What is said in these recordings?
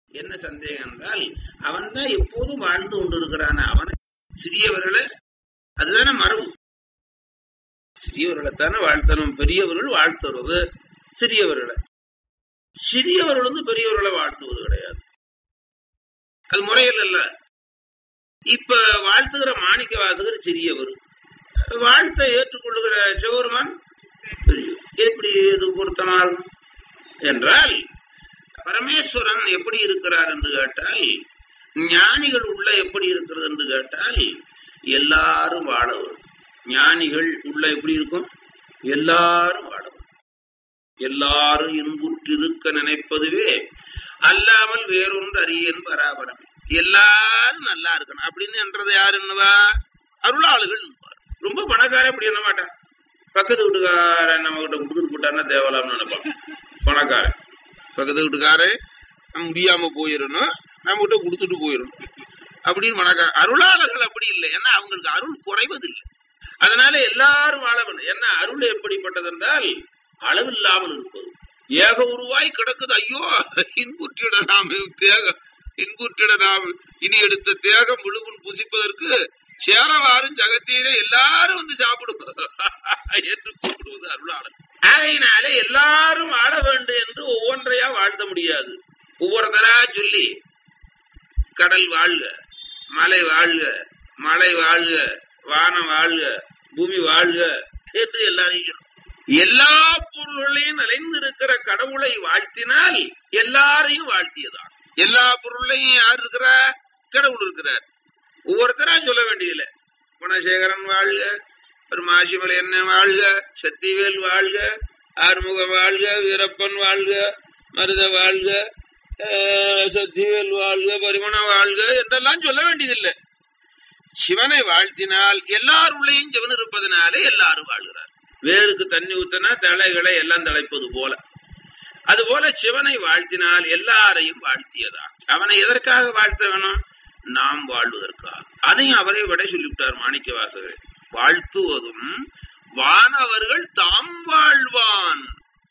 என்ன சந்தேகம் என்றால் அவன் தான் எப்போதும் வாழ்ந்து கொண்டிருக்கிறான் அவனை சிறியவர்களை அதுதானே மரபு சிறியவர்களைத்தானே வாழ்த்தணும் பெரியவர்கள் வாழ்த்துறது சிறியவர்களை சிறியவர்கள் வந்து பெரியவர்களை வாழ்த்துவது கிடையாது அது முறையில் அல்ல இப்ப வாழ்த்துகிற மாணிக்க வாசகர் சிறியவர் வாழ்த்தை ஏற்றுக்கொள்ளுகிற சிவருமான் பெரியவர் எப்படி இது பொருத்தனால் என்றால் பரமேஸ்வரன் எப்படி இருக்கிறார் என்று கேட்டால் ஞானிகள் உள்ள எப்படி இருக்கிறது என்று கேட்டால் எல்லாரும் வாழவர் ஞானிகள் உள்ள எப்படி இருக்கும் எல்லாரும் வாழவர் எல்லாரும் இன்புற்றிருக்க நினைப்பதுவே அல்லாமல் வேறொன்று அறியன் பராபரம் எல்லாரும் நல்லா இருக்கணும் அப்படின்னு என்றது யாருன்னுவா அருளாளுகள் ரொம்ப பணக்காரன் அப்படி என்ன மாட்டான் பக்கத்து வீட்டுக்காரன் நம்ம கிட்ட கொடுத்துட்டு போட்டான்னா தேவலாம்னு நினைப்பான் பணக்காரன் பக்கத்து வீட்டுக்காரன் முடியாம போயிடணும் நம்ம கிட்ட கொடுத்துட்டு போயிடணும் அப்படின்னு பணக்காரன் அருளாளர்கள் அப்படி இல்லை ஏன்னா அவங்களுக்கு அருள் குறைவதில்லை அதனால எல்லாரும் வாழ வேண்டும் என்ன அருள் எப்படிப்பட்டது என்றால் அளவில்லாமல் இருப்பது ஏக உருவாய் கிடக்குது ஐயோ இன்புற்றிட நாம் தேக இன்புற்றிட நாம் இனி எடுத்த தேகம் முழுகுன் புசிப்பதற்கு சேரவாரும் ஜகத்தீரே எல்லாரும் வந்து சாப்பிடுவோம் என்று கூப்பிடுவது அருளாளர் ஆகையினாலே எல்லாரும் வாழ வேண்டும் என்று ஒவ்வொன்றையா வாழ்த்த முடியாது ஒவ்வொருத்தரா சொல்லி கடல் வாழ்க மலை வாழ்க மலை வாழ்க வானம் வாழ்க பூமி வாழ்க என்று எல்லாரையும் எல்லா பொருள்களையும் நிறைந்திருக்கிற கடவுளை வாழ்த்தினால் எல்லாரையும் வாழ்த்தியதான் எல்லா பொருளையும் யார் இருக்கிறா கடவுள் இருக்கிறார் ஒவ்வொருத்தரா சொல்ல வேண்டியதில்லை குணசேகரன் வாழ்க பெருமாசிமலை என்ன வாழ்க சத்திவேல் வாழ்க ஆறுமுக வாழ்க வீரப்பன் வாழ்க மருத வாழ்க சத்திவேல் வாழ்க பரிமண வாழ்க என்றெல்லாம் சொல்ல வேண்டியதில்லை சிவனை வாழ்த்தினால் எல்லாருள்ளையும் சிவன் இருப்பதனாலே எல்லாரும் வாழ்கிறார் வேருக்கு தண்ணி ஊத்தினா தலைகளை எல்லாம் தலைப்பது போல அதுபோல சிவனை வாழ்த்தினால் எல்லாரையும் வாழ்த்தியதா அவனை எதற்காக வாழ்த்த வேணும் நாம் வாழ்வதற்காக அதையும் அவரே விட சொல்லிவிட்டார் மாணிக்க வாசகர் வாழ்த்துவதும் வானவர்கள் தாம் வாழ்வான்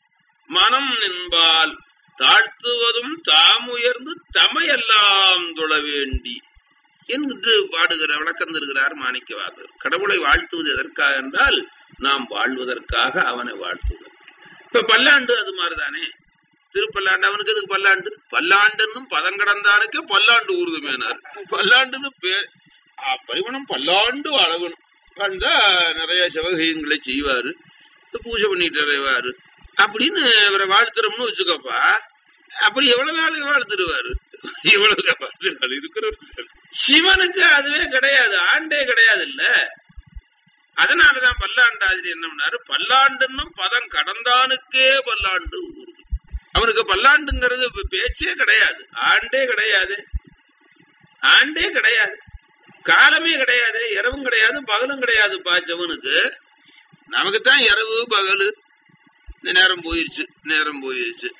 மனம் என்பால் தாழ்த்துவதும் தாம் உயர்ந்து தமையெல்லாம் தொழ வேண்டி என்று பாடுகிற விளக்கம் தருகிறார் மாணிக்க வாசகர் கடவுளை வாழ்த்துவது எதற்காக என்றால் நாம் வாழ்வதற்காக அவனை வாழ்த்துவது இப்ப பல்லாண்டு அது மாதிரிதானே திருப்பல்லாண்டு அவனுக்கு எதுக்கு பல்லாண்டு பல்லாண்டுன்னு பதம் கடந்தானுக்கே பல்லாண்டு ஊர்துமேனார் பல்லாண்டுன்னு பேர் பரிமணம் பல்லாண்டு வாழணும் வாழ்ந்தா நிறைய சிவகையங்களை செய்வாரு பூஜை பண்ணிட்டு அறைவாரு அப்படின்னு இவரை வாழ்த்துறோம்னு வச்சுக்கோப்பா அப்படி எவ்வளவு நாள் வாழ்த்துருவாரு இவ்வளவு நாள் இருக்கிற சிவனுக்கு அதுவே கிடையாது ஆண்டே கிடையாது இல்ல அதனாலதான் பல்லாண்டாதிரி என்ன பண்ணாரு பல்லாண்டுன்னு பதம் கடந்தானுக்கே பல்லாண்டு ஊருது அவனுக்கு பல்லாண்டுங்கிறது பேச்சே கிடையாது ஆண்டே கிடையாது ஆண்டே கிடையாது காலமே கிடையாது இரவும் கிடையாது பகலும் கிடையாது பாச்சவனுக்கு நமக்குத்தான் இரவு பகலு இந்த நேரம் போயிருச்சு நேரம் போயிருச்சு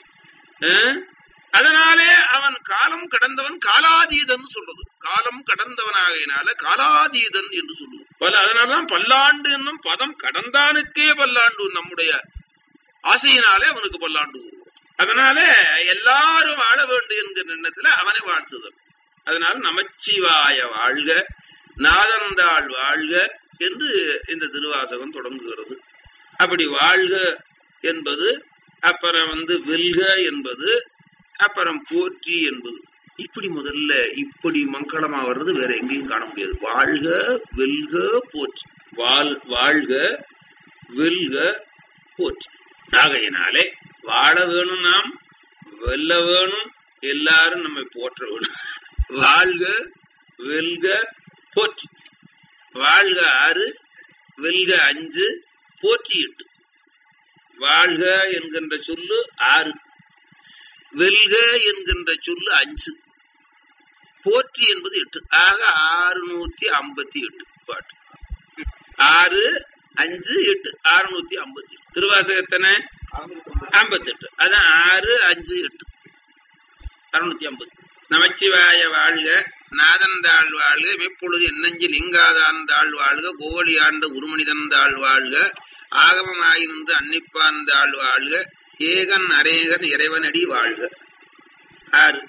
அதனாலே அவன் காலம் கடந்தவன் காலாதீதன் சொல்றது காலம் கடந்தவனாகையினால காலாதீதன் என்று சொல்லுவோம் பல அதனாலதான் பல்லாண்டு என்னும் பதம் கடந்தானுக்கே பல்லாண்டு நம்முடைய ஆசையினாலே அவனுக்கு பல்லாண்டு அதனால எல்லாரும் வாழ வேண்டும் என்கிற எண்ணத்துல அவனை வாழ்த்துதல் அதனால நமச்சிவாய வாழ்க நாதந்தாள் வாழ்க என்று இந்த திருவாசகம் தொடங்குகிறது அப்படி வாழ்க என்பது அப்புறம் வந்து வெல்க என்பது அப்புறம் போற்றி என்பது இப்படி முதல்ல இப்படி மங்களமா வர்றது வேற எங்கேயும் காண முடியாது வாழ்க வெல்க போற்றி வாழ் வாழ்க வெல்க போற்றி ஆகையினாலே வாழ வேணும் நாம் வெல்ல வேணும் எல்லாரும் நம்மை போற்ற வேணும் வாழ்க வெல்க போற்றி வாழ்க ஆறு வெல்க அஞ்சு போற்றி எட்டு வாழ்க என்கின்ற சொல்லு ஆறு வெல்க என்கின்ற சொல்லு அஞ்சு போற்றி என்பது எட்டு ஆக ஆறுநூத்தி ஐம்பத்தி எட்டு பாட்டு ஆறு அஞ்சு எட்டு ஆறுநூத்தி ஐம்பத்தி திருவாசகத்தனை ஐம்பத்தி எட்டு அதான் ஆறு அஞ்சு எட்டு அறுநூத்தி ஐம்பத்தி நமச்சிவாய வாழ்க நாதந்தாள் வாழ்க மெப்பொழுது என்னஞ்சில் இங்காதான் தாழ் வாழ்க கோவலி ஆண்ட உருமனிதன் தாழ் வாழ்க ஆகமமாய் நின்று அன்னிப்பான் தாழ் வாழ்க ஏகன் அரேகன் இறைவனடி வாழ்க ஆறு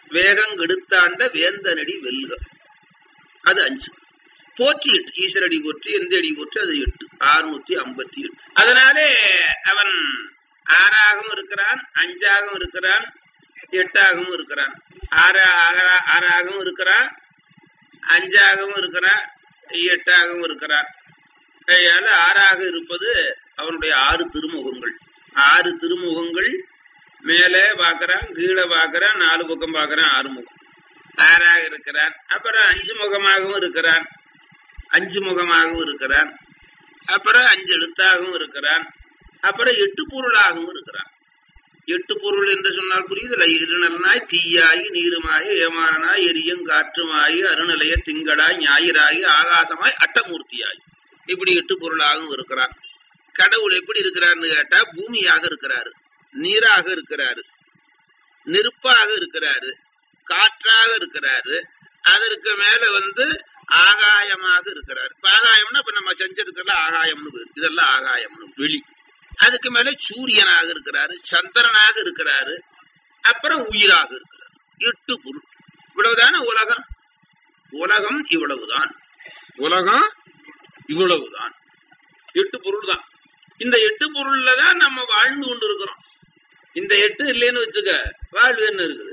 வேகம் கெடுத்தாண்ட வேந்தனடி வெல்க அது அஞ்சு போற்றி எட்டு ஈஸ்வரடி போற்றி எந்த அடி போற்றி அது எட்டு அறுநூத்தி ஐம்பத்தி எட்டு அதனாலே அவன் ஆறாகவும் இருக்கிறான் அஞ்சாகவும் இருக்கிறான் எட்டாகவும் இருக்கிறான் ஆறு ஆறா- ஆறாகவும் இருக்கிறான் அஞ்சாகவும் இருக்கிறான் எட்டாகவும் இருக்கிறான் அதனால ஆறாக இருப்பது அவனுடைய ஆறு திருமுகங்கள் ஆறு திருமுகங்கள் மேலே பார்க்கறான் கீழே பார்க்கறான் நாலு பக்கம் பார்க்கறான் ஆறு முகம் ஆறாக இருக்கிறான் அப்புறம் அஞ்சு முகமாகவும் இருக்கிறான் அஞ்சு முகமாகவும் இருக்கிறான் அப்புறம் அஞ்சு எழுத்தாகவும் இருக்கிறான் அப்புறம் எட்டு பொருளாகவும் இருக்கிறான் எட்டு பொருள் என்று சொன்னால் புரியுதுல இருநலனாய் தீயாயி நீருமாய் ஏமாறனாய் எரியும் காற்றுமாயி அருநிலைய திங்களாய் ஞாயிறாயி ஆகாசமாய் அட்டமூர்த்தியாய் இப்படி எட்டு பொருளாகவும் இருக்கிறான் கடவுள் எப்படி இருக்கிறார்னு கேட்டா பூமியாக இருக்கிறாரு நீராக இருக்கிறாரு நெருப்பாக இருக்கிறாரு காற்றாக இருக்கிறாரு அதற்கு மேல வந்து ஆகாயமாக இருக்கிறாரு இப்ப ஆகாயம்னா இப்ப நம்ம செஞ்சிருக்கிறதுல ஆகாயம்னு பேரு. இதெல்லாம் ஆகாயம்னு வெளி அதுக்கு மேல சூரியனாக இருக்கிறாரு சந்திரனாக இருக்கிறாரு அப்புறம் உயிராக இருக்கிறாரு எட்டு பொருள் இவ்வளவுதானே உலகம் உலகம் இவ்வளவுதான் உலகம் இவ்வளவுதான் எட்டு பொருள் தான் இந்த எட்டு பொருள்ல தான் நம்ம வாழ்ந்து கொண்டு இருக்கிறோம் இந்த எட்டு இல்லைன்னு வச்சுக்க வாழ்வு என்ன இருக்குது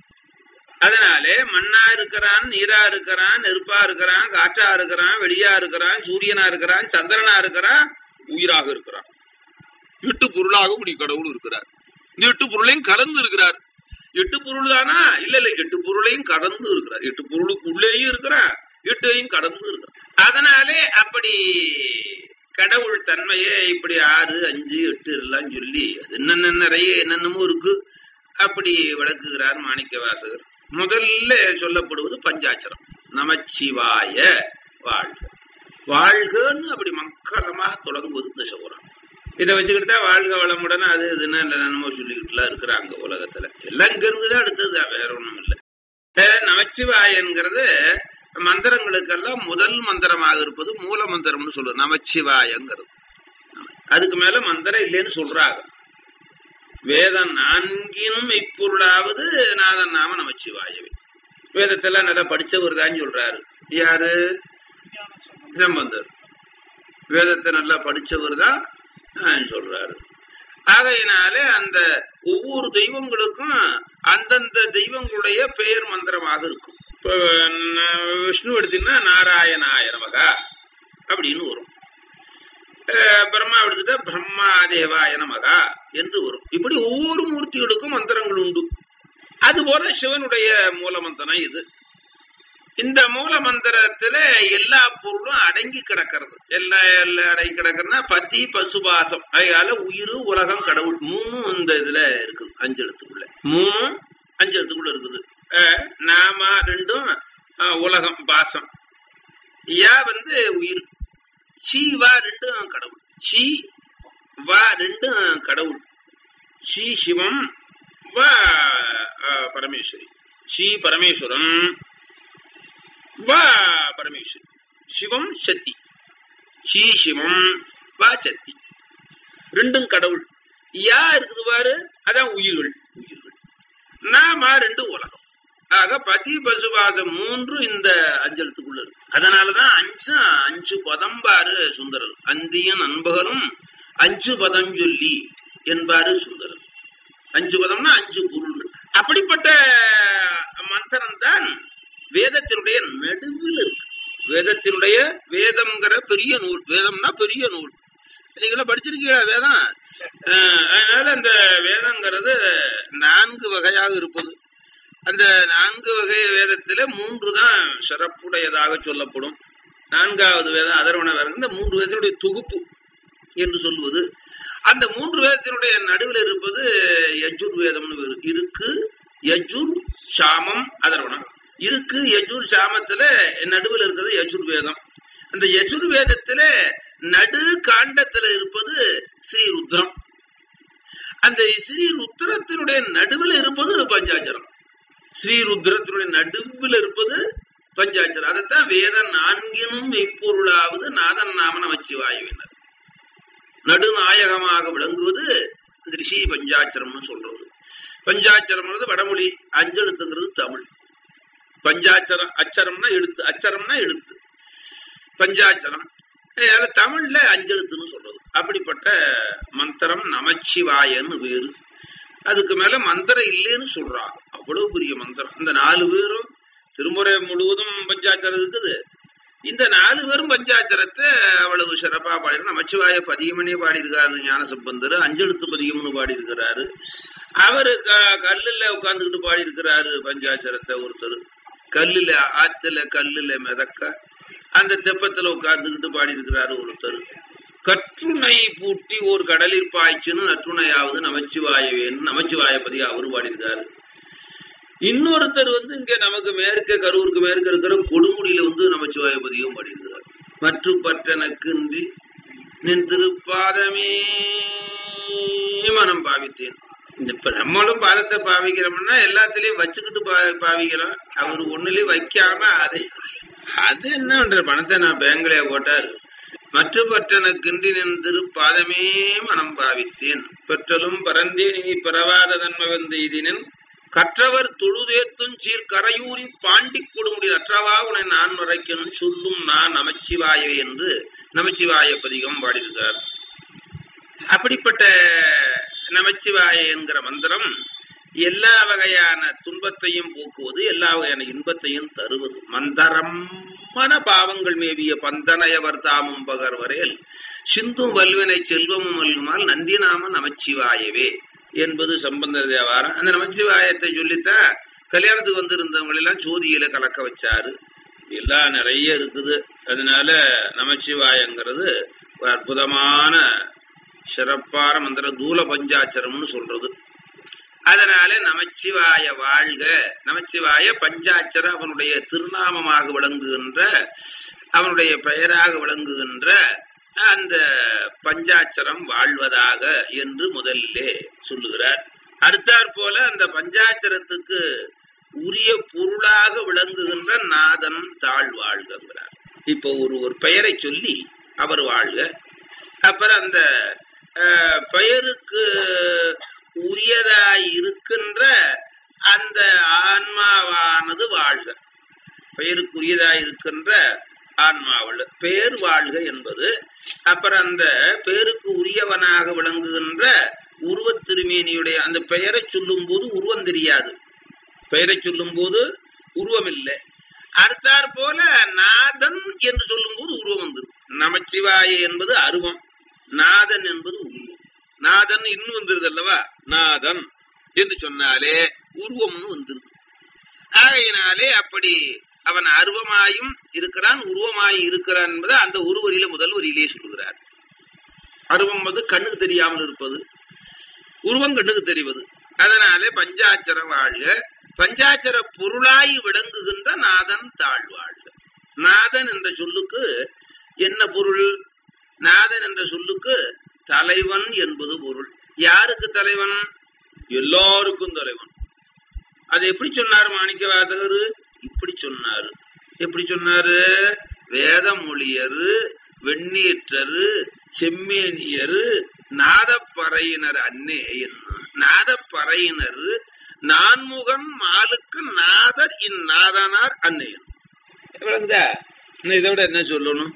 அதனாலே மண்ணா இருக்கிறான் நீரா இருக்கிறான் நெருப்பா இருக்கிறான் காற்றா இருக்கிறான் வெளியா இருக்கிறான் சூரியனா இருக்கிறான் சந்திரனா இருக்கிறான் உயிராக இருக்கிறான் எட்டு பொருளாக இப்படி கடவுள் இருக்கிறார் இந்த எட்டு பொருளையும் கலந்து இருக்கிறார் எட்டு பொருள் தானா இல்ல இல்ல எட்டு பொருளையும் கடந்து இருக்கிறார் எட்டு பொருளுக்கு உள்ளேயும் இருக்கிறார் எட்டையும் கடந்து இருக்கிறார் அதனாலே அப்படி கடவுள் தன்மையே இப்படி ஆறு அஞ்சு எட்டு எல்லாம் சொல்லி அது என்னென்ன நிறைய என்னென்னமோ இருக்கு அப்படி விளக்குகிறார் மாணிக்க வாசகர் முதல்ல சொல்லப்படுவது பஞ்சாட்சரம் நமச்சிவாய வாழ்க வாழ்கன்னு அப்படி மக்களமாக தொடங்குவது தசபுரம் இதை வச்சுக்கிட்டு தான் வாழ்க வளமுடன் அது இதுன்னு என்னமோ சொல்லிக்கிட்டுலாம் இருக்கிறாங்க உலகத்துல எல்லாம் இங்க இருந்துதான் அடுத்தது வேற ஒண்ணும் இல்லை நமச்சிவாயங்கிறது மந்திரங்களுக்கெல்லாம் முதல் மந்திரமாக இருப்பது மூல மந்திரம்னு சொல்லுது நமச்சிவாயங்கிறது அதுக்கு மேல மந்திரம் இல்லைன்னு சொல்றாங்க வேதம் நான்கினும் இப்பொருளாவது நாதன் நாம நமச்சிவாயவே வேதத்தெல்லாம் நல்லா படிச்சவர் தான் சொல்றாரு யாரு சம்பந்தர் வேதத்தை நல்லா படிச்சவர் தான் சொல்றாரு ஆகையினாலே அந்த ஒவ்வொரு தெய்வங்களுக்கும் அந்தந்த தெய்வங்களுடைய பெயர் மந்திரமாக இருக்கும் இப்ப ந- விஷ்ணு எடுத்தீங்கன்னா நாராயணாய நமகா அப்படின்னு வரும் அஹ் பிரம்மா எடுத்துட்டா பிரம்மா தேவாய நமகா என்று வரும் இப்படி ஒவ்வொரு மூர்த்திகளுக்கும் மந்திரங்கள் உண்டு அதுபோல சிவனுடைய மூல மந்திரம் இது இந்த மூல மந்திரத்துல எல்லா பொருளும் அடங்கி கிடக்கிறது எல்லா எல்லா அடங்கி கிடக்குறதுனா பத்தி பசுபாசம் அதனால உயிர் உலகம் கடவுள் மூணும் இந்த இதுல இருக்குது அஞ்சு எழுத்துக்குள்ள மூணு அஞ்சு எழுத்துக்குள்ள இருக்குது அஹ் நாம ரெண்டும் அஹ், உலகம் பாசம் யா வந்து உயிர் ஷீ வா ரெண்டும் கடவுள் ஷீ வா ரெண்டும் கடவுள் ஷீ சிவம் வா அஹ், பரமேஸ்வரி ஷீ பரமேஸ்வரம் வா பரமேஸ்வரி சிவம் சக்தி ஷீ சிவம் வா சக்தி ரெண்டும் கடவுள் யா இருக்குது பாரு அதான் உயிர்கள் உயிர்கள் நாம ரெண்டு உலகம் ஆக பதி பசுபாசம் மூன்று இந்த அஞ்சலத்துக்குள்ள இருக்கு அதனாலதான் அஞ்சு அஞ்சு பதம் பாரு சுந்தரர் அந்தியும் நண்பகரும் அஞ்சு பதம் சொல்லி என்பாரு சுந்தரர் அஞ்சு பதம்னா அஞ்சு பொருள்கள் அப்படிப்பட்ட மந்திரம் தான் வேதத்தினுடைய நடுவில் இருக்கு வேதத்தினுடைய வேதம்ங்கிற பெரிய நூல் வேதம்னா பெரிய நூல் நீங்களா படிச்சிருக்கீங்களா வேதம் அஹ் அதனால அந்த வேதங்கிறது நான்கு வகையாக இருப்பது அந்த நான்கு வகை வேதத்தில மூன்று தான் சிறப்புடையதாக சொல்லப்படும் நான்காவது வேதம் அதர்வண வேதம் இந்த மூன்று வேதத்தினுடைய தொகுப்பு என்று சொல்வது அந்த மூன்று வேதத்தினுடைய நடுவில் இருப்பது யஜுர் வேதம்னு வேறு. இருக்கு யஜுர் சாமம் அதர்வணம் இருக்கு யஜுர் சாமத்துல நடுவில் இருக்கிறது யஜுர் வேதம் அந்த யஜுர் வேதத்துல நடு காண்டத்துல இருப்பது ஸ்ரீ ருத்ரம் அந்த ஸ்ரீ ருத்ரத்தினுடைய நடுவில் இருப்பது பஞ்சாச்சரம் ஸ்ரீ ருத்ரத்தினுடைய நடுவில் இருப்பது பஞ்சாட்சரம் அதைத்தான் வேத நான்கினும் மெய்ப்பொருளாவது நாதன் நாம நமச்சிவாயுவினர் நடுநாயகமாக விளங்குவது இந்த ரிஷி பஞ்சாட்சரம்னு சொல்றது பஞ்சாட்சரம்ங்கிறது வடமொழி அஞ்செழுத்துங்கிறது தமிழ் பஞ்சாட்சரம் அச்சரம்னா எழுத்து அச்சரம்னா எழுத்து பஞ்சாட்சரம் அதனால தமிழ்ல அஞ்செழுத்துன்னு சொல்றது அப்படிப்பட்ட மந்திரம் நமச்சிவாயன்னு வேறு அதுக்கு மேல மந்திரம் இல்லைன்னு சொல்றாங்க அவ்வளவு பெரிய மந்திரம் இந்த நாலு பேரும் திருமுறை முழுவதும் பஞ்சாட்சரம் இருக்குது இந்த நாலு பேரும் பஞ்சாட்சரத்தை அவ்வளவு சிறப்பா பாடி நமச்சிவாய பதியமனே பாடியிருக்காரு ஞான சம்பந்தர் அஞ்செழுத்து பதியம்னு பாடியிருக்கிறாரு அவரு க- கல்லுல உட்கார்ந்துகிட்டு பாடியிருக்கிறாரு பஞ்சாட்சரத்தை ஒருத்தர் கல்லுல ஆத்துல கல்லுல மிதக்க அந்த தெப்பத்துல உட்கார்ந்துகிட்டு பாடியிருக்கிறாரு ஒருத்தர் கற்றுணை பூட்டி ஒரு கடலில் பாய்ச்சுன்னு நற்றுணையாவது நமச்சிவாயவேன்னு நமச்சிவாயபதி அவரு பாடியிருக்காரு இன்னொருத்தர் வந்து இங்க நமக்கு மேற்க கரூருக்கு மேற்க இருக்கிற கொடுமுடியில வந்து நமச்சிவாயபதியும் பாடியிருக்கிறார் மற்றும் பற்றனக்கின்றி நின் திருப்பாதமே மனம் பாவித்தேன் இந்த இப்ப நம்மளும் பாதத்தை பாவிக்கிறோம்னா எல்லாத்துலயும் வச்சுக்கிட்டு பா- பாவிக்கிறோம் அவர் ஒண்ணுலயும் வைக்காம அதை அது என்னன்ற பணத்தை நான் பேங்க்லயே போட்டாரு மற்ற பற்றனக்கின்றி நின் திருப்பாதமே மனம் பாவித்தேன் பெற்றலும் பரந்தேன் இனி பிறவாத தன்மை வந்த இதினின் கற்றவர் தொழுதேத்தும் சீர் கரையூரி பாண்டி கொடுமுடி அற்றவா உன்னை நான் மறைக்கணும் சொல்லும் நான் நமச்சிவாய என்று நமச்சிவாய பதிகம் பாடியிருக்கார் அப்படிப்பட்ட நமச்சிவாய என்கிற மந்திரம் எல்லா வகையான துன்பத்தையும் போக்குவது எல்லா வகையான இன்பத்தையும் தருவது மந்தரம் மன பாவங்கள் மேவிய பந்தனையவர் தாமும் பகர் வரையில் சிந்தும் வல்வினை செல்வமும் மல்குமால் நந்திநாம நமச்சிவாயவே என்பது சம்பந்த தேவாரம் அந்த நமச்சிவாயத்தை சொல்லித்தான் கல்யாணத்துக்கு வந்திருந்தவங்க எல்லாம் ஜோதியில கலக்க வச்சாரு எல்லாம் நிறைய இருக்குது அதனால நமச்சிவாயங்கிறது ஒரு அற்புதமான சிறப்பான மந்திர தூல பஞ்சாட்சரம்னு சொல்றது அதனால நமச்சிவாய வாழ்க நமச்சிவாய பஞ்சாட்சர அவனுடைய திருநாமமாக விளங்குகின்ற அவனுடைய பெயராக விளங்குகின்ற அந்த பஞ்சாட்சரம் வாழ்வதாக என்று முதலிலே சொல்லுகிறார் அடுத்தாற் போல அந்த பஞ்சாட்சரத்துக்கு உரிய பொருளாக விளங்குகின்ற நாதன் தாழ் வாழ்கிறார் இப்போ ஒரு ஒரு பெயரை சொல்லி அவர் வாழ்க அப்புறம் அந்த அஹ், பெயருக்கு உரியதாய் இருக்கின்ற அந்த ஆன்மாவானது வாழ்க பெயருக்கு உரியதாய் இருக்கின்ற ஆன்மாவள் பேர் வாழ்க என்பது அப்புறம் அந்த பேருக்கு உரியவனாக விளங்குகின்ற உருவத் திருமேனியுடைய அந்த பெயரை சொல்லும் போது உருவம் தெரியாது பெயரை சொல்லும் போது உருவம் இல்லை அடுத்தாற் போல நாதன் என்று சொல்லும் போது உருவம் வந்தது நமச்சிவாய என்பது அருவம் நாதன் என்பது உருவம் நாதன் இன்னும் வந்துருது அல்லவா நாதன் என்று சொன்னாலே உருவம்னு வந்துருது ஆகையினாலே அப்படி அவன் அருவமாயும் இருக்கிறான் உருவமாயும் இருக்கிறான் என்பதை அந்த ஒரு வரியில முதல் வரியிலே சொல்லுகிறார் அருவம் வந்து கண்ணுக்கு தெரியாமல் இருப்பது உருவம் கண்ணுக்கு தெரிவது அதனாலே பஞ்சாட்சர வாழ்க பஞ்சாட்சர பொருளாய் விளங்குகின்ற நாதன் தாழ்வாழ்க நாதன் என்ற சொல்லுக்கு என்ன பொருள் நாதன் என்ற சொல்லுக்கு தலைவன் என்பது பொருள் யாருக்கு தலைவன் எல்லாருக்கும் தலைவன் அது எப்படி சொன்னார் மாணிக்க வாசகர் இப்படி சொன்னாரு எப்படி சொன்னாரு வேதமொழியரு வெண்ணீற்றரு செம்மேனியரு நாதப்பறையினர் அன்னே என்ன நாதப்பறையினர் நான்முகன் மாலுக்கு நாதர் இந்நாதனார் அன்னையன் விளங்குதா இன்னும் இதை விட என்ன சொல்லணும்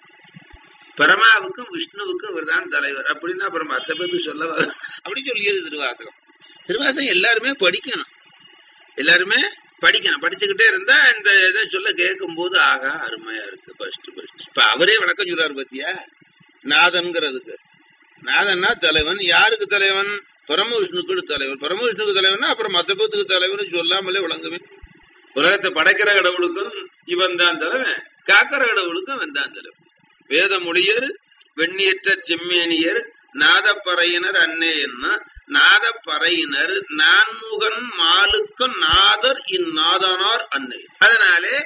பரமாவுக்கும் விஷ்ணுவுக்கும் இவர்தான் தலைவர் அப்படின்னா அப்புறம் மற்ற பேருக்கு சொல்ல வ- அப்படி சொல்லியது திருவாசகம் திருவாசகம் எல்லாருமே படிக்கணும் எல்லாருமே படிக்கணும் படிச்சுக்கிட்டே இருந்தா இந்த இதை சொல்ல கேட்கும் போது ஆகா அருமையா இருக்கு ஃபர்ஸ்ட் ஃபர்ஸ்ட் இப்ப அவரே விளக்கம் சொல்றாரு பத்தியா நாதன்கிறதுக்கு நாதன்னா தலைவன் யாருக்கு தலைவன் பரம விஷ்ணுக்கு தலைவர் பரம விஷ்ணுக்கு தலைவன்னா அப்புறம் மத்த பேத்துக்கு தலைவன் சொல்லாமலே விளங்குமே உலகத்தை படைக்கிற கடவுளுக்கும் இவன் தான் தலைவன் காக்கிற கடவுளுக்கும் இவன் தான் தலைவன் வேத மொழியர் வெண்ணியற்ற செம்மேனியர் நாதப்பறையினர் அன்னே என்ன நாதப்பறையினர் நான்முகன் மாலுக்கு நாதர் இந்நாதனார் அன்னை அதனாலே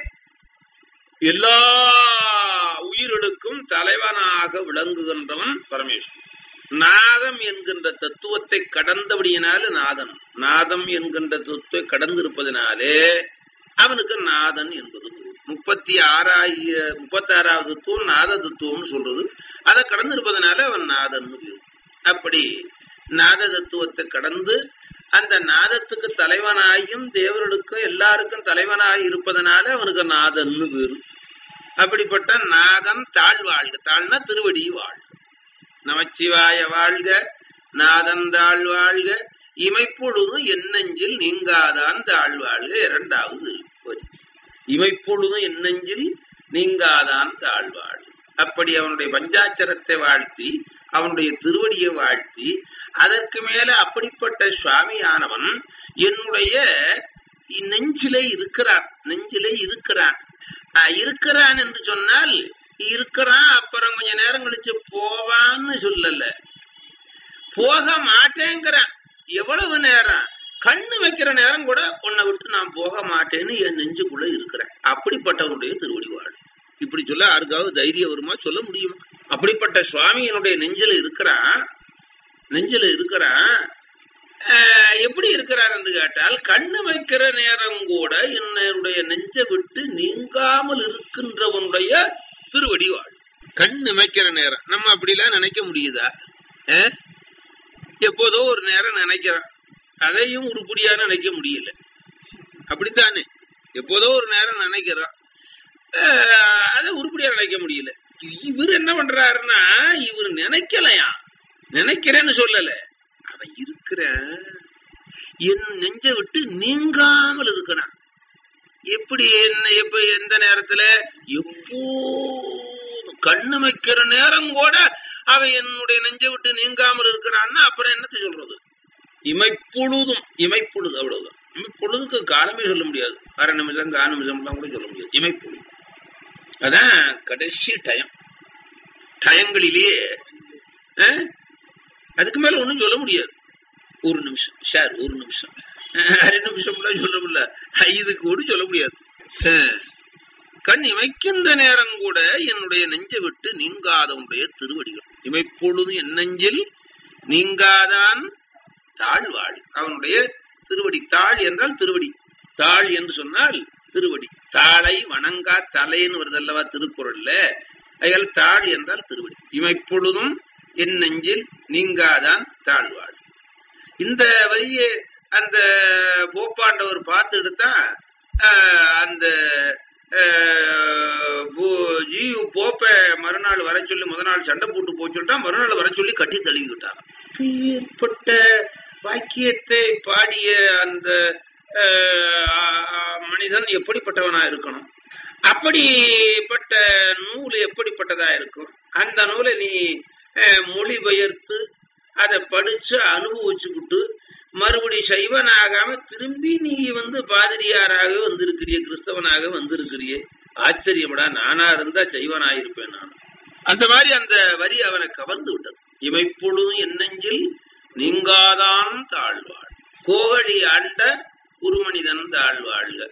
எல்லா உயிர்களுக்கும் தலைவனாக விளங்குகின்றவன் பரமேஸ்வரன் நாதம் என்கின்ற தத்துவத்தை கடந்தபடியினால நாதன் நாதம் என்கின்ற தத்துவத்தை கடந்திருப்பதனாலே அவனுக்கு நாதன் என்பது பொருள். முப்பத்தி ஆறாயிர முப்பத்தி ஆறாவது தத்துவம் நாத தத்துவம்னு சொல்றது அதை கடந்திருப்பதனால அவன் நாதன் அப்படி நாத தத்துவத்தை கடந்து அந்த நாதத்துக்கு தலைவனாயும் தேவர்களுக்கும் எல்லாருக்கும் தலைவனாய் இருப்பதனால அவனுக்கு நாதன்னு பேரு அப்படிப்பட்ட நாதன் தாழ்வாழ்க தாழ்னா திருவடி வாழ்க நமச்சிவாய வாழ்க நாதன் தாழ்வாழ்க இமைப்பொழுதும் என்னெஞ்சில் நீங்காதான் தாழ்வாழ்க இரண்டாவது வரி இமைப்பொழுதும் என்னெஞ்சில் நீங்காதான் தாழ்வாழ்க அப்படி அவனுடைய பஞ்சாட்சரத்தை வாழ்த்தி அவனுடைய திருவடியை வாழ்த்தி அதற்கு மேல அப்படிப்பட்ட சுவாமியானவன் என்னுடைய நெஞ்சிலே இருக்கிறான் நெஞ்சிலே இருக்கிறான் ஆஹ் இருக்கிறான் என்று சொன்னால் இருக்கிறான் அப்புறம் கொஞ்ச நேரம் கழிச்சு போவான்னு சொல்லல போக மாட்டேங்கிறான் எவ்வளவு நேரம் கண்ணு வைக்கிற நேரம் கூட உன்னை விட்டு நான் போக மாட்டேன்னு என் நெஞ்சுக்குள்ள இருக்கிறேன் அப்படிப்பட்டவனுடைய திருவடி வாழ் இப்படி சொல்ல யாருக்காவது தைரியம் வருமா சொல்ல முடியுமா அப்படிப்பட்ட சுவாமியினுடைய நெஞ்சில இருக்கிறான் நெஞ்சில இருக்கிறான் ஆஹ் எப்படி இருக்கிறார் என்று கேட்டால் கண்ணு வைக்கிற நேரம் கூட என்னுடைய நெஞ்சை விட்டு நீங்காமல் இருக்கின்றவனுடைய திருவடி வாழ் கண்ணு வைக்கிற நேரம் நம்ம அப்படிலாம் நினைக்க முடியுதா ஆஹ்? எப்போதோ ஒரு நேரம் நினைக்கிறோம் அதையும் உருப்படியா நினைக்க முடியல அப்படித்தானே எப்போதோ ஒரு நேரம் நினைக்கிறோம் ஆஹ், அதை உருப்படியா நினைக்க முடியல இவர் என்ன பண்றாருன்னா இவர் நினைக்கலையா நினைக்கிறேன்னு சொல்லல அவன் இருக்கிற என் நெஞ்சை விட்டு நீங்காமல் இருக்கிறான் எப்படி என்ன எப்ப எந்த நேரத்துல எப்போது கண்ணு வைக்கிற நேரம் கூட அவன் என்னுடைய நெஞ்சை விட்டு நீங்காமல் இருக்கிறான்னா அப்புறம் என்னத்த சொல்றது இமைப்பொழுதும் இமைப்பொழுது அவ்வளவுதான் இமைப்பொழுதுக்கு காலமே சொல்ல முடியாது அரை நிமிஷம் கால் நிமிஷம்லாம் கூட சொல்ல முடியாது இமைப்பொழுது அதான் கடைசி டயம் டயங்களிலேயே அஹ், அதுக்கு மேல ஒண்ணும் சொல்ல முடியாது ஒரு நிமிஷம் சார் ஒரு நிமிஷம் அஹ், அரை நிமிஷம்லாம் சொல்ல முடியல இதுக்கு கூட சொல்ல முடியாது அஹ், கண் இமைக்கின்ற நேரம் கூட என்னுடைய நெஞ்சை விட்டு நீங்காதவனுடைய திருவடிகள் இமைப்பொழுது என் நெஞ்சில் நீங்காதான் தாழ்வாள் அவனுடைய திருவடி தாழ் என்றால் திருவடி தாழ் என்று சொன்னால் திருவடி தாளை வணங்கா தலைன்னு வருதல்லவா திருக்குறள்ல அயால் தாழ் என்றால் திருவடி இமைப்பொழுதும் என் நெஞ்சில் நீங்காதான் தாழ்வாள் இந்த வரியை அந்த போப்பாண்டவர் பார்த்துட்டு தான் ஆஹ், அந்த ஆஹ், போ- ஜீவ் போப்ப மறுநாள் வர சொல்லி முத நாள் சண்டை போட்டு போய் சொல்லிட்டா மறுநாள் வர சொல்லி கட்டி தழுவிக்கிட்டாங்க ஏற்பட்ட வாக்கியத்தை பாடிய அந்த ஆஹ், மனிதன் எப்படிப்பட்டவனா இருக்கணும் அப்படிப்பட்ட நூல் எப்படிப்பட்டதா இருக்கும் அந்த நூலை நீ ஆஹ், மொழிபெயர்த்து அதை படிச்சு அனுபவிச்சுக்கிட்டு மறுபடி சைவனாகாம திரும்பி நீ வந்து பாதிரியாராக வந்திருக்கிறிய கிறிஸ்தவனாக வந்திருக்கிறிய ஆச்சரியமடா நானா இருந்தா சைவனாயிருப்பேன் நான் அந்த மாதிரி அந்த வரி அவனை கவர்ந்து விட்டது இமைப்பொழுதும் என்னெஞ்சில் நீங்காதான் தாழ்வாள் கோகழி ஆண்ட குருமனிதன் தாழ்வாழ்க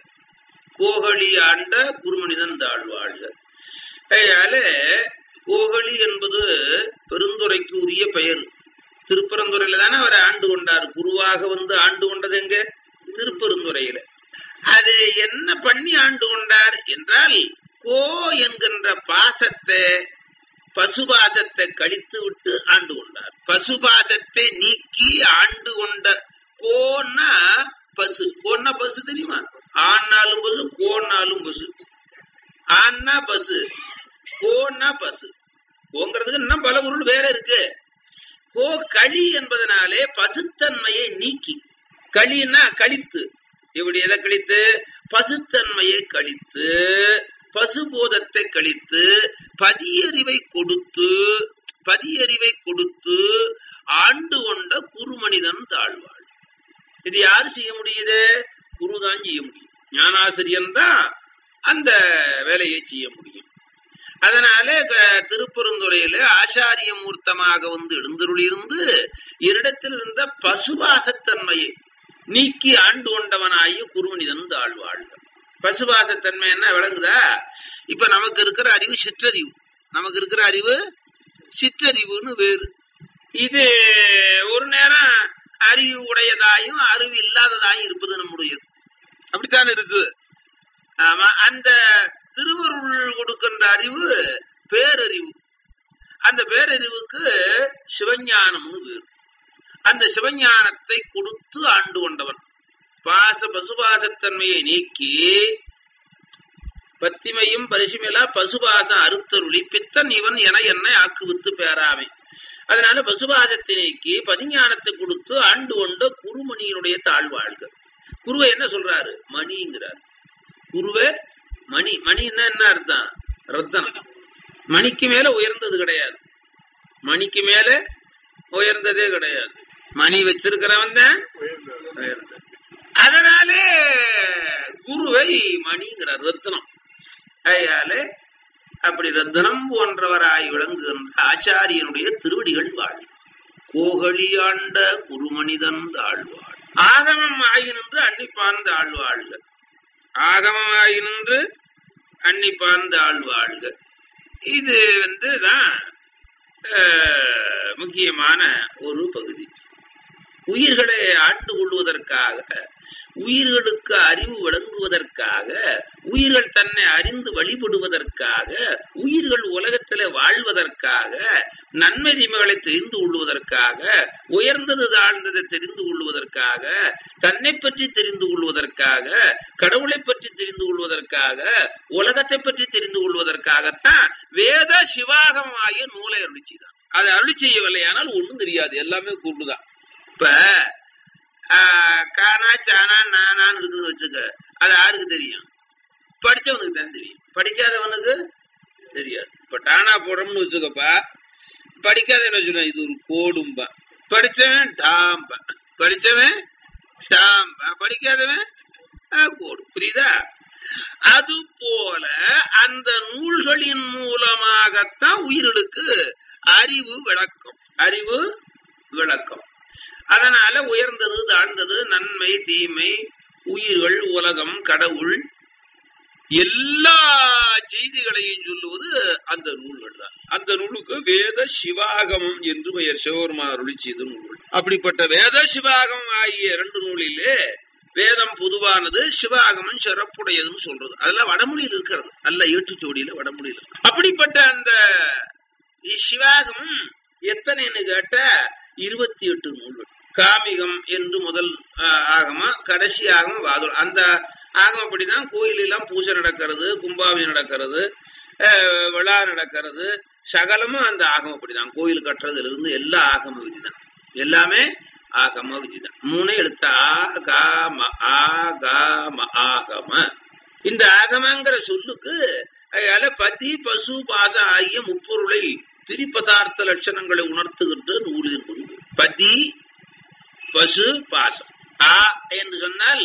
கோகழி ஆண்ட குருமனிதன் தாழ்வாழ்க அதனால கோகழி என்பது பெருந்துரைக்கு உரிய பெயர் திருப்பரந்துரையில தானே அவர் ஆண்டு கொண்டார் குருவாக வந்து ஆண்டு கொண்டது எங்க திருப்பெருந்துறையில அது என்ன பண்ணி ஆண்டு கொண்டார் என்றால் கோ என்கின்ற பாசத்தை பசுபாசத்தை கழித்து விட்டு ஆண்டு கொண்டார் பசுபாசத்தை நீக்கி ஆண்டு கொண்ட கோன்னா பசு கோன்னா பசு தெரியுமா ஆனாலும் பசு கோன்னாலும் பசு ஆன்னா பசு கோன்னா பசு கோங்கிறதுக்கு இன்னும் பல பொருள் வேற இருக்கு கோ களி என்பதனாலே பசுத்தன்மையை நீக்கி களின்னா கழித்து இப்படி எதை கழித்து பசுத்தன்மையை கழித்து பசுபோதத்தை கழித்து பதியறிவை கொடுத்து பதியறிவை கொடுத்து ஆண்டு கொண்ட குருமனிதன் தாழ்வாள் இது யாரு செய்ய முடியுது குருதான் செய்ய முடியும் ஞானாசிரியன் தான் அந்த வேலையை செய்ய முடியும் அதனால க- திருப்பெருந்துறையில ஆச்சாரிய மூர்த்தமாக வந்து எழுந்தருளிருந்து இருடத்தில் இருந்த பசுவாசத்தன்மையை நீக்கி ஆண்டு கொண்டவனாகிய குருமனிதன் தாழ்வாழ்க பசுவாசத்தன்மை என்ன விளங்குதா இப்ப நமக்கு இருக்கிற அறிவு சிற்றறிவு நமக்கு இருக்கிற அறிவு சிற்றறிவுன்னு வேறு இது ஒரு நேரம் அறிவு உடையதாயும் அறிவு இல்லாததாயும் இருப்பது நம்முடையது அப்படித்தான் இருக்கு ஆமா அந்த திருவருள் கொடுக்கின்ற அறிவு பேரறிவு அந்த பேரறிவுக்கு சிவஞானம்னு பேர் அந்த சிவஞானத்தை கொடுத்து ஆண்டு கொண்டவன் பாச பசுபாசத்தன்மையை நீக்கி பத்திமையும் பரிசுமிலா பசுபாசம் அறுத்தருளி பித்தன் இவன் என என்னை ஆக்குவித்து பேராமை அதனால பசுபாசத்தை நீக்கி பதிஞானத்தை கொடுத்து ஆண்டு கொண்ட குருமணியினுடைய தாழ்வாழ்க குருவை என்ன சொல்றாரு மணிங்கிறார் குருவே மணி மணின்னா என்ன அர்த்தம் ரத்தனம் மணிக்கு மேல உயர்ந்தது கிடையாது மணிக்கு மேல உயர்ந்ததே கிடையாது மணி வச்சிருக்கிறவன் தான் உயர்ந்தது அதனாலே குருவை மணிங்கிறார் ரத்னம் அதனாலே அப்படி ரத்னம் போன்றவராய் விளங்குகின்ற ஆச்சாரியனுடைய திருவடிகள் வாழ் கோகலியாண்ட குருமனிதன் தாழ்வாள் ஆகமம் ஆயினின்று அன்னிப்பான் தாழ்வாழ்க ஆகமம் ஆயினின்று அன்னிப்பான் தாழ்வாழ்க இது வந்து தான் முக்கியமான ஒரு பகுதி உயிர்களை ஆண்டு கொள்வதற்காக உயிர்களுக்கு அறிவு வழங்குவதற்காக உயிர்கள் தன்னை அறிந்து வழிபடுவதற்காக உயிர்கள் உலகத்திலே வாழ்வதற்காக நன்மை தீமைகளை தெரிந்து கொள்வதற்காக உயர்ந்தது தாழ்ந்ததை தெரிந்து கொள்வதற்காக தன்னை பற்றி தெரிந்து கொள்வதற்காக கடவுளை பற்றி தெரிந்து கொள்வதற்காக உலகத்தை பற்றி தெரிந்து கொள்வதற்காகத்தான் வேத சிவாகமாகிய நூலை அருளி செய்தான் அதை அருளி செய்யவில்லையானால் ஒண்ணும் தெரியாது எல்லாமே கூண்டுதான் இப்ப கானா சானா நானான்னு இருக்குன்னு வச்சுக்க அது யாருக்கு தெரியும் படிச்சவனுக்கு தான் தெரியும் படிக்காதவனுக்கு தெரியாது இப்ப டானா போடுறோம்னு வச்சுக்கப்பா படிக்காத என்ன சொல்ல இது ஒரு கோடும்பா படிச்சவன் டாம்பா படிச்சவன் டாம்பா படிக்காதவன் கோடு புரியுதா அது போல அந்த நூல்களின் மூலமாகத்தான் உயிர்களுக்கு அறிவு விளக்கம் அறிவு விளக்கம் அதனால உயர்ந்தது தாழ்ந்தது நன்மை தீமை உயிர்கள் உலகம் கடவுள் எல்லா செய்திகளையும் சொல்லுவது அந்த நூல்கள் தான் அந்த நூலுக்கு வேத சிவாகமம் என்று பெயர் சிவபெருமான் அருளி செய்த நூல்கள் அப்படிப்பட்ட வேத சிவாகமம் ஆகிய இரண்டு நூலிலே வேதம் பொதுவானது சிவாகமம் சிறப்புடையதுன்னு சொல்றது அதெல்லாம் வடமொழியில் இருக்கிறது அல்ல ஏட்டுச்சோடியில வடமொழியில் அப்படிப்பட்ட அந்த சிவாகமம் எத்தனைன்னு கேட்ட இருபத்தி எட்டு நூல்கள் காமிகம் என்று முதல் ஆகமம் கடைசி ஆகமம் வாதுள் அந்த ஆகமப்படிதான் கோயில் எல்லாம் பூஜை நடக்கிறது கும்பாவி நடக்கிறது விழா நடக்கிறது சகலமும் அந்த ஆகமப்படிதான் கோயில் கட்டுறதுல இருந்து எல்லா ஆகம விதிதான் எல்லாமே ஆகம விதிதான் மூணே எழுத்த ஆ காம ஆ காம ஆகம இந்த ஆகமங்கிற சொல்லுக்கு அதனால பதி பசு பாச ஆகிய முப்பொருளை திரிபதார்த்த லட்சணங்களை உணர்த்துகின்ற நூல் என்பது பதி பசு பாசம் ஆ என்று சொன்னால்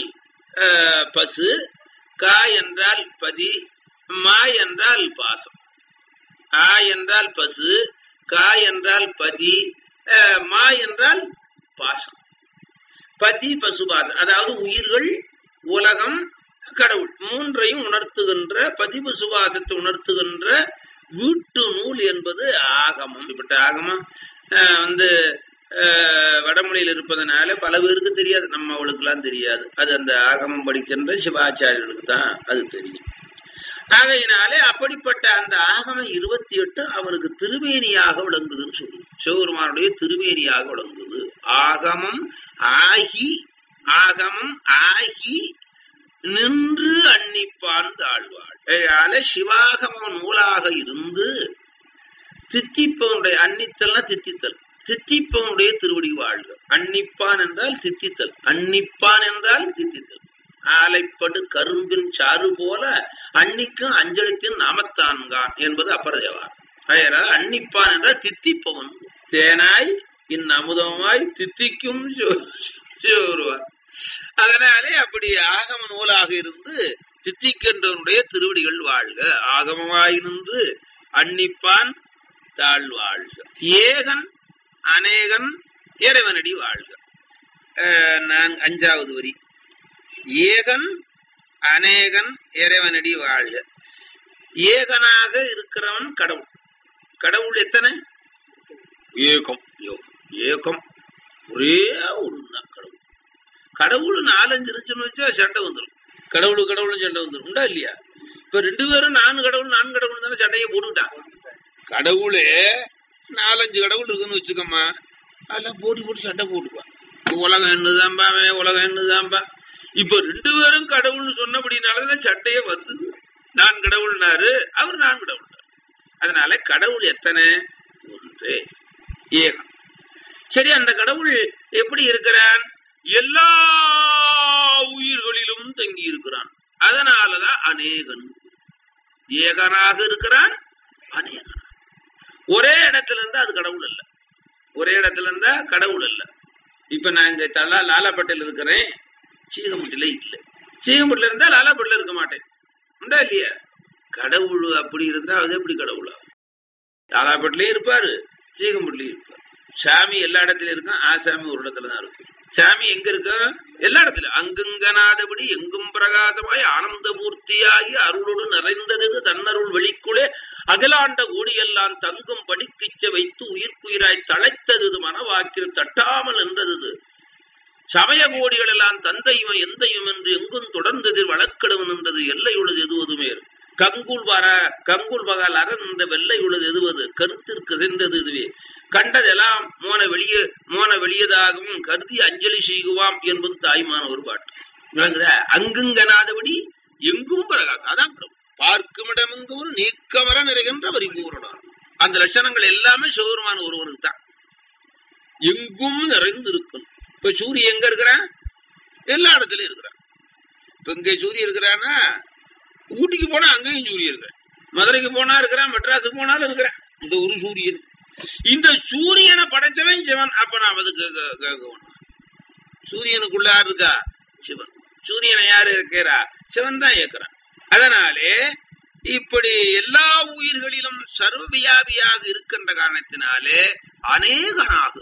பசு கா என்றால் பதி மா என்றால் பாசம் ஆ என்றால் பசு கா என்றால் பதி மா என்றால் பாசம் பதி பசு பாசம் அதாவது உயிர்கள் உலகம் கடவுள் மூன்றையும் உணர்த்துகின்ற பதிவு சுபாசத்தை உணர்த்துகின்ற வீட்டு நூல் என்பது ஆகமம் இப்பட்ட ஆகமம் வந்து வடமொழியில் இருப்பதனால பல பேருக்கு தெரியாது நம்ம அவளுக்கெல்லாம் தெரியாது அது அந்த ஆகமம் படிக்கின்ற சிவாச்சாரியர்களுக்கு தான் அது தெரியும் ஆகையினாலே அப்படிப்பட்ட அந்த ஆகமம் இருபத்தி எட்டு அவருக்கு திருவேணியாக விளங்குதுன்னு சொல்லுது சிவபெருமானுடைய திருவேணியாக விளங்குது ஆகமம் ஆகி ஆகமம் ஆகி நின்று அன்னிப்பான் தாழ்வாள் அதனால சிவாகமம் நூலாக இருந்து தித்திப்பவனுடைய அன்னித்தல்னா தித்தித்தல் தித்திப்பவனுடைய திருவடி வாழ்க அன்னிப்பான் என்றால் தித்தித்தல் அன்னிப்பான் என்றால் தித்தித்தல் ஆலைப்படு கரும்பின் சாறு போல அன்னிக்கும் அஞ்சலித்தின் நாமத்தான்கான் என்பது அப்பரதேவா அதனால் அன்னிப்பான் என்றால் தித்திப்பவன் தேனாய் இந்நமுதமாய் தித்திக்கும் சிவருவார் அதனாலே அப்படி ஆகம நூலாக இருந்து தித்திக்கின்றவனுடைய திருவடிகள் வாழ்க ஆகமமாயிருந்து அன்னிப்பான் தாழ்வாழ்க ஏகன் அநேகன் இறைவனடி வாழ்க நான் அஞ்சாவது வரி ஏகன் அநேகன் இறைவனடி வாழ்க ஏகனாக இருக்கிறவன் கடவுள் கடவுள் எத்தனை ஏகம் யோகம் ஏகம் ஒரே ஒரு கடவுள் கடவுள் நாலஞ்சு இருந்துச்சுன்னு வச்சா சண்டை வந்துடும் கடவுள் கடவுள் சண்டை வந்துடும் உண்டா இல்லையா இப்ப ரெண்டு பேரும் நான்கு கடவுள் நான்கு கடவுள் தானே சண்டையை போட்டுக்கிட்டான் கடவுளே நாலஞ்சு கடவுள் இருக்குன்னு வச்சுக்கோமா அதெல்லாம் போட்டி போட்டு சண்டை போட்டுக்குவான் உலகம் என்னதான்பா அவன் உலகம் என்னதான்பா இப்ப ரெண்டு பேரும் கடவுள்னு சொன்னபடினாலதான் சட்டையே வந்து நான் கடவுள்னாரு அவர் நான் கடவுள்னாரு அதனால கடவுள் எத்தனை ஒன்று ஏகம் சரி அந்த கடவுள் எப்படி இருக்கிறான் எல்லா உயிர்களிலும் தங்கி இருக்கிறான் அதனாலதான் அநேகன் ஏகனாக இருக்கிறான் அநேகன் ஒரே இடத்துல இருந்தா அது கடவுள் அல்ல ஒரே இடத்துல இருந்தா கடவுள் அல்ல இப்ப நான் இங்க தலா லாலாப்பட்டில் இருக்கிறேன் சீகமுட்டில இல்லை சீகமுட்டில இருந்தா லாலாப்பட்டில இருக்க மாட்டேன் உண்டா இல்லையா கடவுள் அப்படி இருந்தா அது எப்படி கடவுளா லாலாப்பட்டிலையும் இருப்பாரு சீகமுட்டிலையும் இருப்பாரு சாமி எல்லா இடத்துலயும் இருக்கும் ஆசாமி ஒரு இடத்துல தான் இருக்கும் சாமி எங்க இருக்கும் எல்லா இடத்துலயும் அங்குங்கனாதபடி எங்கும் பிரகாசமாய் ஆனந்த பூர்த்தியாகி அருளோடு நிறைந்தது தன்னருள் வெளிக்குள்ளே அகிலாண்ட கோடியெல்லாம் தங்கும் படிக்கிச்ச வைத்து உயிர்க்குயிராய் தழைத்தது மனவாக்கில் தட்டாமல் என்றது சமய கோடிகள் எல்லாம் தந்தையும் எந்தையும் என்று எங்கும் தொடர்ந்தது வழக்கெடுவன் என்றது எல்லையுள்ளது எதுவதுமே கங்குல் வர கங்குல் பகல் அரண் என்ற வெள்ளை உள்ளது எதுவது கருத்திற்கு சென்றது இதுவே கண்டதெல்லாம் மோன வெளியே மோன வெளியதாகவும் கருதி அஞ்சலி செய்குவாம் என்பது தாய்மான ஒரு பாட்டு விளங்குதா அங்குங்கனாதபடி எங்கும் பிரகாசம் அதான் பிரபு பார்க்குமிடமெங்கும் நீக்கமர நிறைகின்ற வரி பூரணம் அந்த லட்சணங்கள் எல்லாமே சிவபெருமான ஒருவனுக்கு தான் எங்கும் நிறைந்து இருக்கும் இப்ப சூரிய எங்க இருக்கிறான் எல்லா இடத்துலயும் இருக்கிறான் இப்ப இங்க சூரிய இருக்கிறான்னா ஊட்டிக்கு போனா அங்கேயும் சூரியன் இருக்கிறான் மதுரைக்கு போனா இருக்கிறான் மெட்ராஸுக்கு போனாலும் இருக்கிறான் இந்த ஒரு சூரியன் இந்த சூரியனை படைச்சவன் சிவன் அப்ப நான் அது கேட்கணும் சூரியனுக்குள்ள யார் இருக்கா சிவன் சூரியனை யாரு இருக்கிறா சிவன் தான் இயக்குறான் அதனாலே இப்படி எல்லா உயிர்களிலும் சர்வவியாபியாக இருக்கின்ற காரணத்தினாலே அநேகனாக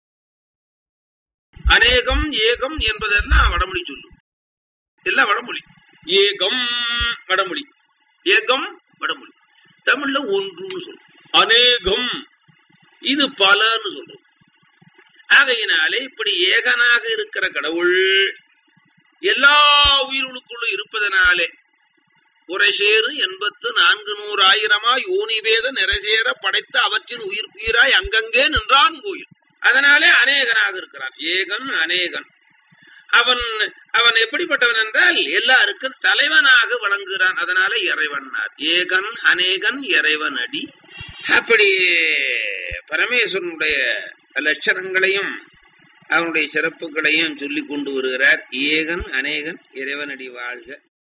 அநேகம் ஏகம் என்பதெல்லாம் வடமொழி சொல்லும் எல்லாம் வடமொழி ஏகம் வடமொழி ஏகம் வடமொழி தமிழ்ல ஒன்றுன்னு சொல்லும் அநேகம் இது பலன்னு சொல்றோம் ஆகையினாலே இப்படி ஏகனாக இருக்கிற கடவுள் எல்லா உயிர்களுக்குள்ளும் இருப்பதனாலே உரைசேரு எண்பத்து நான்கு நூறு ஆயிரமாய் ஓனிவேத நிறைசேர படைத்த அவற்றின் உயிர்க்குயிராய் அங்கங்கே நின்றான் கோயில் அதனாலே அநேகனாக இருக்கிறான் ஏகன் அநேகன் அவன் அவன் எப்படிப்பட்டவன் என்றால் எல்லாருக்கும் தலைவனாக வழங்குகிறான் அதனால இறைவனார் ஏகன் அநேகன் இறைவன் அடி அப்படி பரமேஸ்வரனுடைய லட்சணங்களையும் அவனுடைய சிறப்புகளையும் சொல்லிக் கொண்டு வருகிறார் ஏகன் அநேகன் இறைவனடி வாழ்க